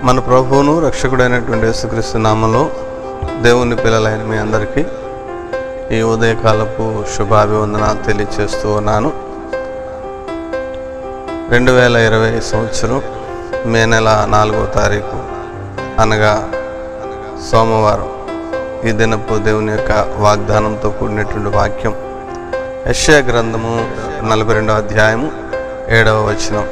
మన ప్రభువును రక్షకుడైనటువంటి యేసుక్రీస్తు నామంలో దేవుని పిల్లలైన మీ అందరికీ ఈ ఉదయకాలపు శుభాభివందనాలు తెలియచేస్తూ ఉన్నాను రెండు వేల ఇరవై సంవత్సరం మే నెల నాలుగో తారీఖు అనగా సోమవారం ఈ దినపు దేవుని యొక్క వాగ్దానంతో కూడినటువంటి వాక్యం యెషయా గ్రంథము నలభై రెండవ అధ్యాయము ఏడవ వచనం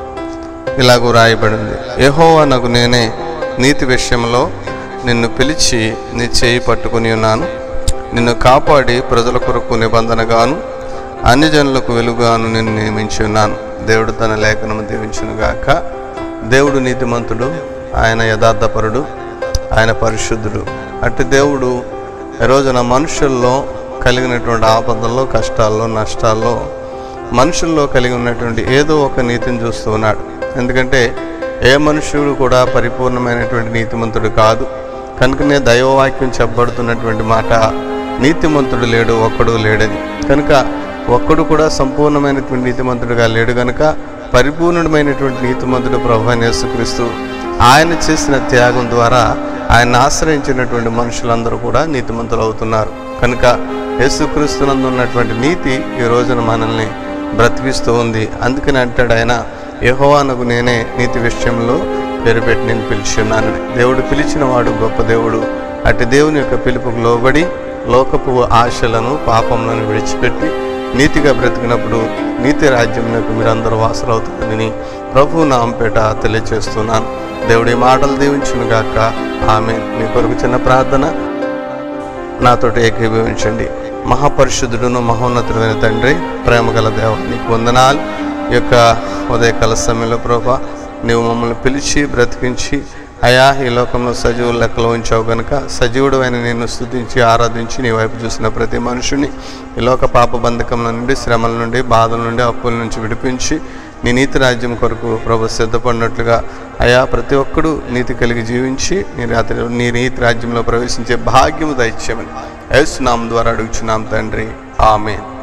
ఇలాగూ రాయబడింది యెహోవా నాకు నేనే నీతి విషయంలో నిన్ను పిలిచి నీ చేయి పట్టుకుని ఉన్నాను నిన్ను కాపాడి ప్రజల కొరకు నిబంధనగాను అన్ని జనులకు వెలుగాను నిన్ను నియమించి ఉన్నాను దేవుడు తన లేఖనము దీవించునుగాక దేవుడు నీతిమంతుడు ఆయన యథార్థపరుడు ఆయన పరిశుద్ధుడు అట్టి దేవుడు ఈ రోజున మనుషుల్లో కలిగినటువంటి ఆపదల్లో కష్టాల్లో నష్టాల్లో మనుషుల్లో కలిగి ఉన్నటువంటి ఏదో ఒక నీతిని చూస్తూ ఉన్నాడు ఎందుకంటే ఏ మనుషుడు కూడా పరిపూర్ణమైనటువంటి నీతిమంతుడు కాదు కనుకనే దైవవాక్యం చెప్పబడుతున్నటువంటి మాట నీతిమంతుడు లేడు ఒక్కడు లేడని కనుక ఒక్కడు కూడా సంపూర్ణమైనటువంటి నీతిమంతుడుగా లేడు కనుక పరిపూర్ణమైనటువంటి నీతిమంతుడు ప్రభు అయిన యేసుక్రీస్తు ఆయన చేసిన త్యాగం ద్వారా ఆయన ఆశ్రయించినటువంటి మనుషులందరూ కూడా నీతిమంతులు అవుతున్నారు కనుక యేసుక్రీస్తునందు ఉన్నటువంటి నీతి ఈ రోజున మనల్ని బ్రతికిస్తూ ఉంది అందుకని అంటాడు ఆయన యెహోవానకు నేనే నీతి విషయంలో పేరు పెట్టి నేను పిలిచి ఉన్నాను దేవుడు పిలిచిన వాడు గొప్ప దేవుడు అటు దేవుని యొక్క పిలుపుకు లోబడి లోకపు ఆశలను పాపములను విడిచిపెట్టి నీతిగా బ్రతికినప్పుడు నీతి రాజ్యంలోకి మీరందరూ వాసులవుతారని ప్రభు నాంపేట తెలియచేస్తున్నాను దేవుడి మాటలు దీవించును గాక ఆమె మీ కొరకు చిన్న ప్రార్థన నాతోటి ఏకీభవించండి మహాపరిశుద్ధుడును మహోన్నతుడైన తండ్రి ప్రేమగల దేవ నీకు వందనాలు ఈ యొక్క ఉదయకాల సమయంలో ప్రభా నీవు మమ్మల్ని పిలిచి బ్రతికించి అయా ఈ లోకంలో సజీవుల లెక్కలో ఉంచావు కనుక సజీవుడు అయిన నేను స్థుతించి ఆరాధించి నీ వైపు చూసిన ప్రతి మనుషుని ఈ లోక పాప బంధకముల నుండి శ్రమల నుండి బాధల నుండి అప్పుల నుంచి విడిపించి నీ నీతి రాజ్యం కొరకు ప్రభు సిద్ధపడినట్లుగా అయా ప్రతి ఒక్కడు నీతి కలిగి జీవించి నీ రాత్రి నీ నీతి రాజ్యంలో ప్రవేశించే భాగ్యము దయచేయమని యేసునామం ద్వారా అడుగుచున్నాం తండ్రి ఆమె